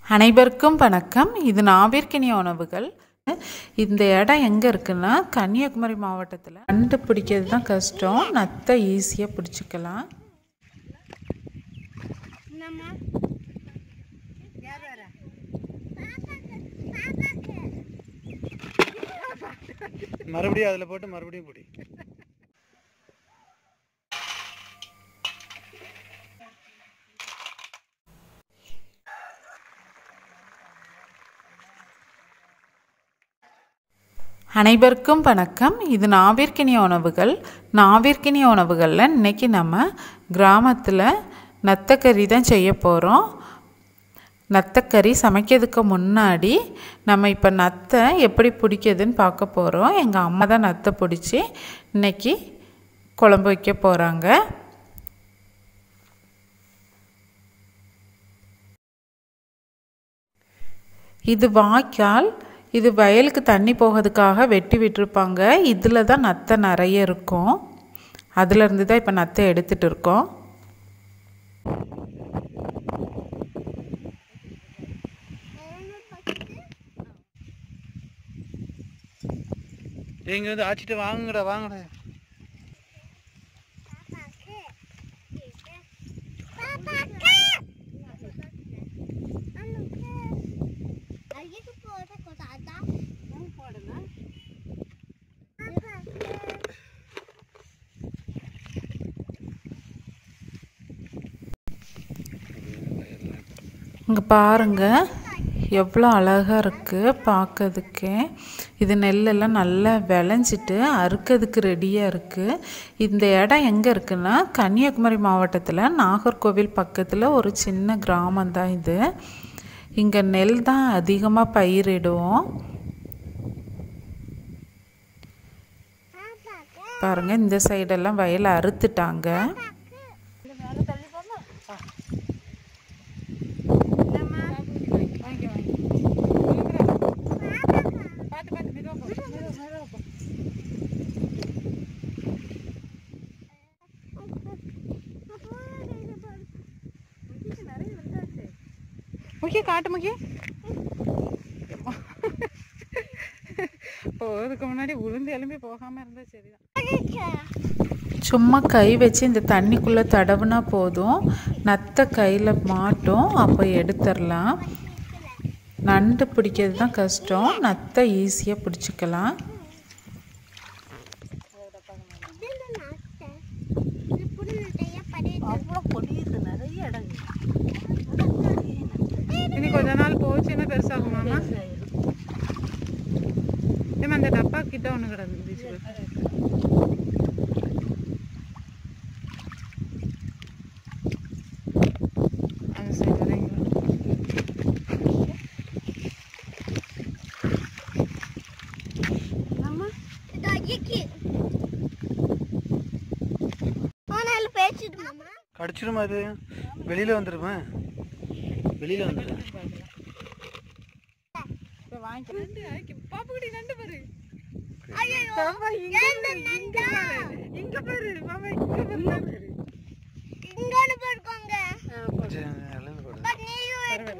அனைவருக்கும் வணக்கம் இது நாவிற்கினிய உணவுகள் இந்த இடம் எங்கே இருக்குன்னா கன்னியாகுமரி மாவட்டத்தில் கண்டுபிடிக்கிறது தான் கஷ்டம் நத்தை ஈஸியாக பிடிச்சிக்கலாம் என்னம்மா யார் வர மறுபடியும் அதில் போட்டு மறுபடியும் பிடி அனைவருக்கும் வணக்கம் இது நாவிற்கினிய உணவுகள் நாவிற்கினிய உணவுகளில் இன்றைக்கி நம்ம கிராமத்தில் நத்தக்கறி தான் செய்ய போகிறோம் நத்தக்கறி சமைக்கிறதுக்கு முன்னாடி நம்ம இப்போ நத்தை எப்படி பிடிக்கிறதுன்னு பார்க்க போகிறோம் எங்கள் அம்மா தான் நத்தை பிடிச்சி இன்னைக்கு குழம்பு வைக்க போகிறாங்க இது வாய்க்கால் இது வயலுக்கு தண்ணி போகிறதுக்காக வெட்டி விட்டுருப்பாங்க இதில் தான் நத்தை நிறைய இருக்கும் அதுலேருந்து தான் இப்போ நத்தை எடுத்துகிட்டு இருக்கோம் இங்கே வந்து ஆச்சிட்டு வாங்குங்கடா வாங்கடா இங்கே பாருங்கள் எவ்வளோ அழகாக இருக்குது பார்க்கறதுக்கே இது நெல்லெல்லாம் நல்லா விளைஞ்சிட்டு அறுக்கிறதுக்கு ரெடியாக இருக்குது இந்த இடம் எங்கே இருக்குன்னா கன்னியாகுமரி மாவட்டத்தில் நாகர்கோவில் பக்கத்தில் ஒரு சின்ன கிராமம் தான் இது இங்கே நெல் தான் அதிகமாக பயிரிடுவோம் பாருங்கள் இந்த சைடெல்லாம் வயலை அறுத்துட்டாங்க முக்கிய காட்டு முக்கிய போகிறதுக்கு முன்னாடி உளுந்து எலும்பி போகாமல் இருந்தால் சரிதான் சும்மா கை வச்சு இந்த தண்ணிக்குள்ளே தடவுனா போதும் நத்தை கையில் மாட்டும் அப்போ எடுத்துடலாம் நண்டு பிடிக்கிறது தான் கஷ்டம் நத்தை ஈஸியாக பிடிச்சிக்கலாம் அவ்வளோ பொடியுது நிறைய இடம் இனி கொஞ்ச நாள் போச்சுன்னா பெருசாகுமாமா ஏமா அந்த டப்பா கிட்ட ஒன்று கிடந்துச்சு அது சரி வரீங்க கடிச்சிருமா அது வெளியில் வந்துடுமா வெளியில் வந்துடும் இப்போ வாங்கிக்கிறேன் பாப்புக்குடி நண்டு பாரு பாப்பா இங்க பாரு, இங்க பாரு இங்க பாரு பாப்பா இங்க பாரு நல்லது போடு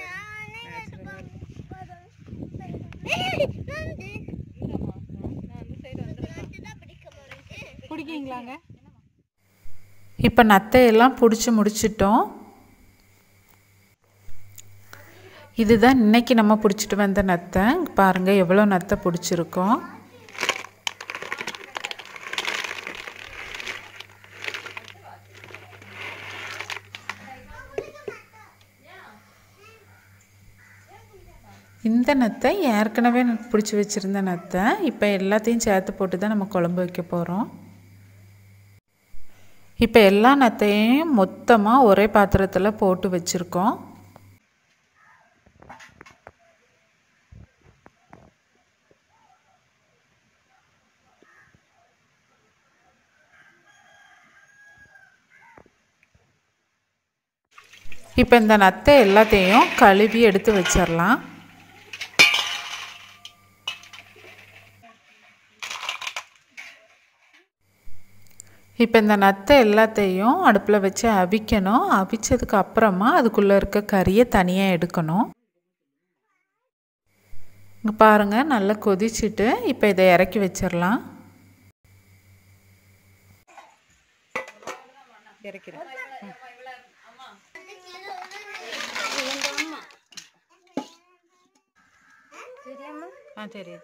பிடிக்கீங்களாங்க இப்போ நத்தையெல்லாம் பிடிச்சி முடிச்சிட்டோம் இதுதான் இன்னைக்கு நம்ம பிடிச்சிட்டு வந்த நத்தை பாருங்கள் எவ்வளோ நத்தை பிடிச்சிருக்கோம் இந்த நத்தை ஏற்கனவே பிடிச்சி வச்சுருந்த நத்தை இப்போ எல்லாத்தையும் சேர்த்து போட்டு தான் நம்ம குழம்பு வைக்க போகிறோம் இப்போ எல்லா நத்தையும் மொத்தமாக ஒரே பாத்திரத்தில் போட்டு வச்சுருக்கோம் இப்போ இந்த நத்தை எல்லாத்தையும் கழுவி எடுத்து வச்சிடலாம் இப்போ இந்த நத்தை எல்லாத்தையும் அடுப்பில் வச்சு அவிக்கணும் அவிச்சதுக்கு அப்புறமா அதுக்குள்ளே இருக்க கறியை தனியாக எடுக்கணும் இங்கே பாருங்கள் நல்லா கொதிச்சுட்டு இப்போ இதை இறக்கி வச்சிடலாம் இறக்கிறேன் ஆ சரி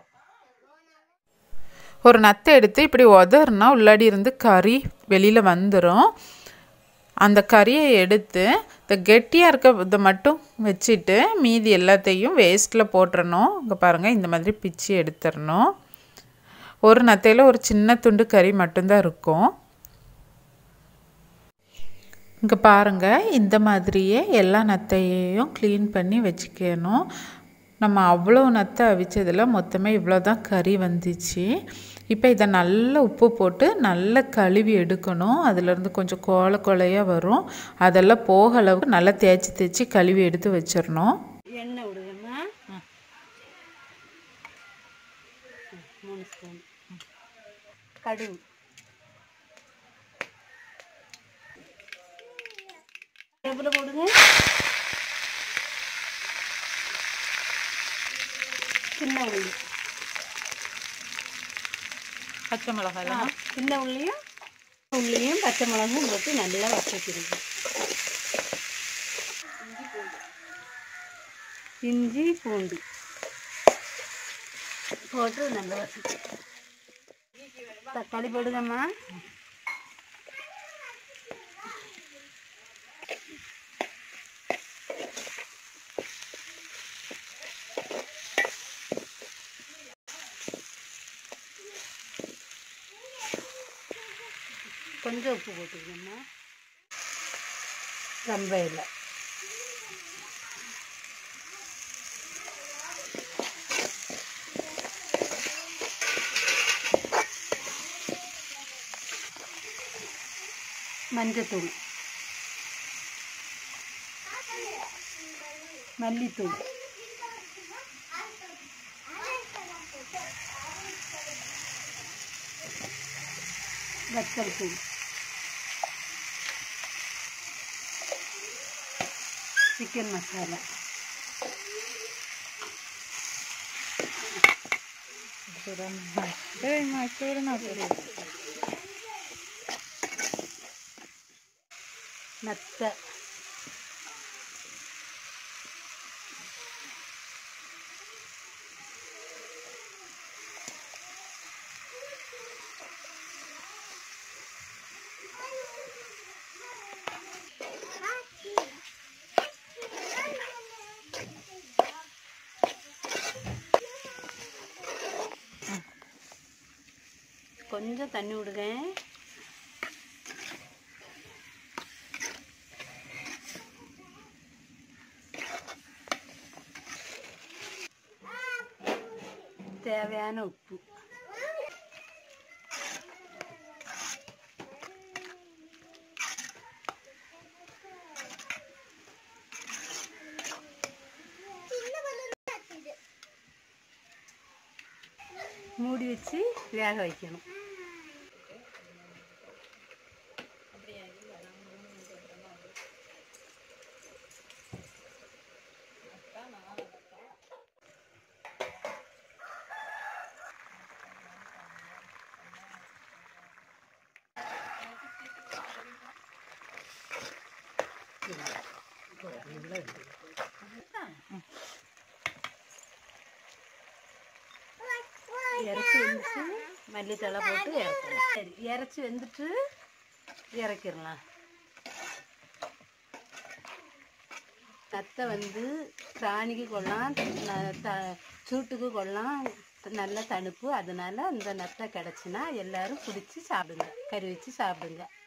ஒரு நத்தை எடுத்து இப்படி உதறுனா உள்ளாடி இருந்து கறி வெளியில் வந்துடும் அந்த கறியை எடுத்து இந்த கெட்டியாக இருக்க இதை மட்டும் வச்சுட்டு மீதி எல்லாத்தையும் வேஸ்ட்டில் போட்டுறணும் இங்கே பாருங்கள் இந்த மாதிரி பிச்சு எடுத்துடணும் ஒரு நத்தையில் ஒரு சின்ன துண்டு கறி மட்டும்தான் இருக்கும் இங்கே பாருங்கள் இந்த மாதிரியே எல்லா நத்தையையும் க்ளீன் பண்ணி வச்சுக்கணும் நம்ம அவ்வளோ நத்தை அவிச்சதில் மொத்தமே இவ்வளோ தான் கறி வந்துச்சு இப்போ இதை நல்லா உப்பு போட்டு நல்லா கழுவி எடுக்கணும் அதுலேருந்து கொஞ்சம் கோல கொலையாக வரும் அதெல்லாம் போக அளவுக்கு நல்லா தேய்ச்சி தேய்ச்சி கழுவி எடுத்து வச்சிடணும் எண்ணெய் விடுங்கம்மா மூணு ஸ்பூன் கடுகு எவ்வளோ போடுங்க சின்ன உள்ளி பச்சை மிளகாய் ஆ, சின்ன உள்ளியும் உள்ளியும் பச்சை மிளகும் போட்டு நல்லா வதக்கிடுங்க இஞ்சி பூண்டு போட்டு நல்லா வதக்கி தக்காளி போடுங்கம்மா கொஞ்சம் உப்பு போட்டுக்கணும்மா ரொம்ப இல்லை மஞ்சத்தூள் மல்லித்தூள் வத்தல் தூள் சிக்கன் மசாலா நத்தை கொஞ்சம் தண்ணி விடுங்க தேவையான உப்பு மூடி வச்சு வேக வைக்கணும் இறச்சி வந்துட்டு மல்லித்தழை போட்டு இறக்கணும் சரி இறச்சி வந்துட்டு இறக்கிடலாம் நத்தை வந்து பிராணிக்கு கொள்ளலாம் ந- த- சூட்டுக்கு கொள்ளலாம் நல்ல தணுப்பு அதனால இந்த நத்தை கிடச்சின்னா எல்லாரும் பிடிச்சி சாப்பிடுங்க கறி வச்சு சாப்பிடுங்க